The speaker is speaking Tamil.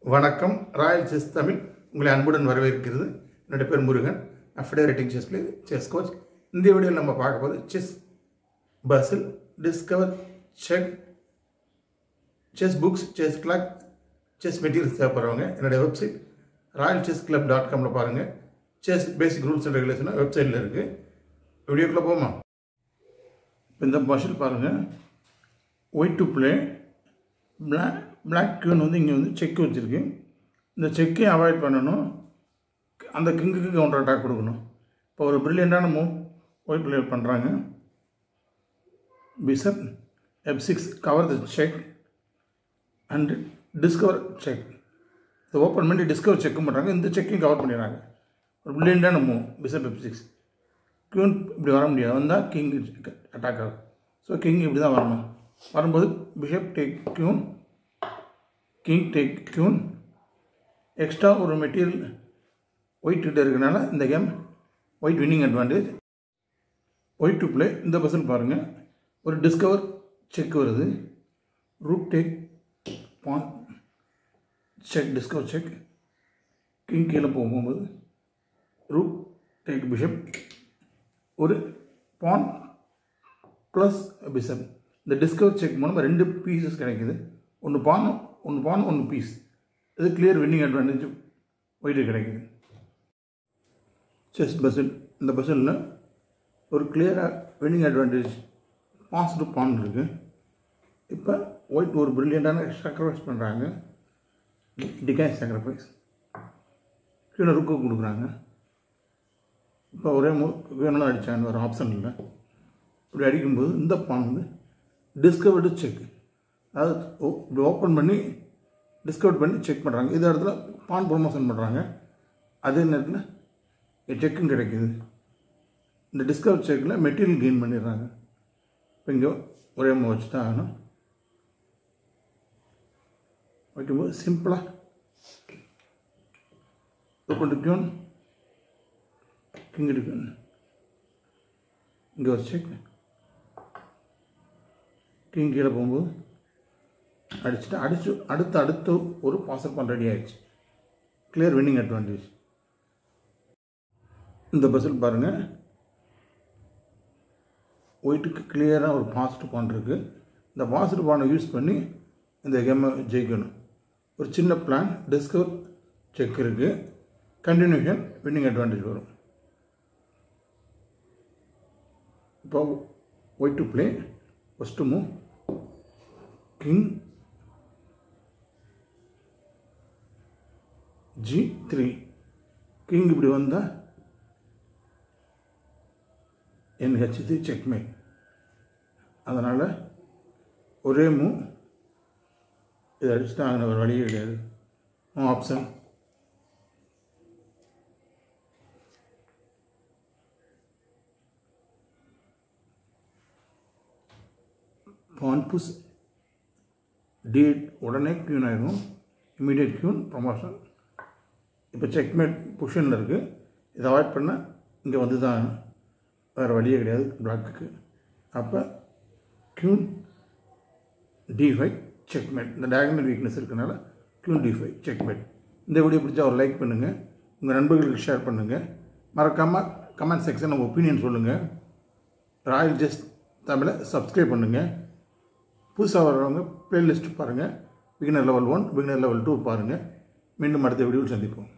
வணக்கம் ராயல் செஸ் தமிழ் உங்களை அன்புடன் வரவேற்கிறது என்னுடைய பேர் Murugan FIDE rating chess play chess coach இந்த வீடியோவில் நம்ம பார்க்க போது chess puzzle discover check chess books chess clock chess materials தேவைப்படுறவங்க என்னுடைய website royal chess club dot காமில் பாருங்கள் செஸ் பேசிக் ரூல்ஸ் அண்ட் ரெகுலேஷனாக வெப்சைட்டில் இருக்குது வீடியோக்குள்ளே போமா இப்போ இந்த பஸ்ஸில் பாருங்கள் white to play black black queen வந்து இங்கே வந்து செக் வச்சுருக்கு இந்த செக்கையும் அவாய்ட் பண்ணணும் அந்த கிங்குக்கு கவுண்டர் அட்டாக் கொடுக்கணும் இப்போ ஒரு பிரில்லியண்டான மூவ் ஒயிட் ப்ளே பண்ணுறாங்க bishop F six cover the check and discover check இதை ஓப்பன் பண்ணி டிஸ்கவர் செக்கும் பண்ணுறாங்க இந்த செக்கையும் கவர் பண்ணிடுறாங்க ஒரு பிரில்லியண்டான move bishop F six queen இப்படி வர முடியாது வந்தால் கிங் அட்டாக் ஆகும் ஸோ கிங் இப்படி தான் வரணும் வரும்போது bishop take queen king take queen extra ஒரு மெட்டீரியல் ஒயிட் கிட்ட இருக்கனால இந்த game white winning advantage white to play இந்த பஸ்ஸில் பாருங்கள் ஒரு டிஸ்கவர் செக் வருது rook take pawn check discover check king கீழே போகும்போது ரூக் டேக் பிஷப் ஒரு பான் ப்ளஸ் பிசப் இந்த டிஸ்கவர் செக் மூலமாக ரெண்டு பீசஸ் கிடைக்குது ஒன்று பான் ஒன்று பான் ஒன்று பீஸ் இது கிளியர் வின்னிங் அட்வான்டேஜ் ஒயிட்டு கிடைக்குது செஸ் பஸ்ஸில் இந்த பஸ்ஸில் ஒரு கிளியராக winning advantage pass to pawn இருக்குது இப்போ ஒயிட் ஒரு பிரில்லியண்டான சாக்ரிஃபைஸ் பண்ணுறாங்க டிகாய் சாக்ரிஃபைஸ் கீழே ருக்கு கொடுக்குறாங்க இப்போ ஒரே மூ வேணும்னு அடித்தாங்க ஒரு ஆப்ஷன் இல்லை இப்படி அடிக்கும்போது இந்த பான் வந்து டிஸ்கவர்டு செக் அதாவது இப்படி ஓப்பன் பண்ணி டிஸ்கவர் பண்ணி செக் பண்ணுறாங்க இந்த இடத்துல பான் ப்ரொமோஷன் பண்ணுறாங்க அதே நேரத்தில் செக்கும் கிடைக்குது இந்த டிஸ்கவர் செக்கில் மெட்டீரியல் கெயின் பண்ணிடுறாங்க இப்போ இங்கே ஒரே மூவ் வச்சு தான் ஆகணும் வைக்கும்போது சிம்பிளாக கொண்டு கியூன் கிங் இருக்கு இங்கே ஒரு செக் கிங் கீழே போகும்போது அடிச்சுட்டு அடிச்சு அடுத்து அடுத்து ஒரு பாசல் பண்ண ரெடி ஆயிடுச்சு கிளியர் வின்னிங் அட்வான்டேஜ் இந்த பஸ்ஸில் பாருங்கள் ஒயிட்டுக்கு கிளியராக ஒரு பாசிட்டிவ் பான் இருக்குது இந்த பாசிட்டிவ் பானை யூஸ் பண்ணி இந்த கேமை ஜெயிக்கணும் ஒரு சின்ன பிளான் டிஸ்கவர் செக் இருக்குது கண்டினியூஷன் வின்னிங் அட்வான்டேஜ் வரும் இப்போ white to play first move king G three king இப்படி வந்தால் என்ஹெச் த்ரீ செக்மேட் அதனால் ஒரே மூவ் இதை அடிச்சுட்டா அங்கே ஒரு வழியே கிடையாது ஆப்ஷன் பான் புஷ் டீட் உடனே க்யூன் ஆகிடும் இமீடியட் க்யூன் ப்ரமோஷன் இப்போ செக்மேட் பொசிஷனில் இருக்குது இதை அவாய்ட் பண்ண இங்கே வந்து தான் வேறு வழியே கிடையாது பிளாக்குக்கு அப்போ க்யூன் டி ஃபைவ் செக்மேட் இந்த டயகனல் வீக்னஸ் இருக்கனால க்யூன் டி ஃபைவ் செக்மேட் இந்த வீடியோ பிடிச்சா ஒரு லைக் பண்ணுங்கள் உங்கள் நண்பர்களுக்கு ஷேர் பண்ணுங்கள் மறக்காமல் கமெண்ட் செக்ஷன் உங்கள் ஒப்பீனியன் சொல்லுங்கள் ராயல் ஜஸ்ட் தமிழை சப்ஸ்கிரைப் பண்ணுங்கள் புதுசாக வர்றவங்க ப்ளேலிஸ்ட் பாருங்கள் beginner level one beginner level two பாருங்கள் மீண்டும் அடுத்த வீடியோவில் சந்திப்போம்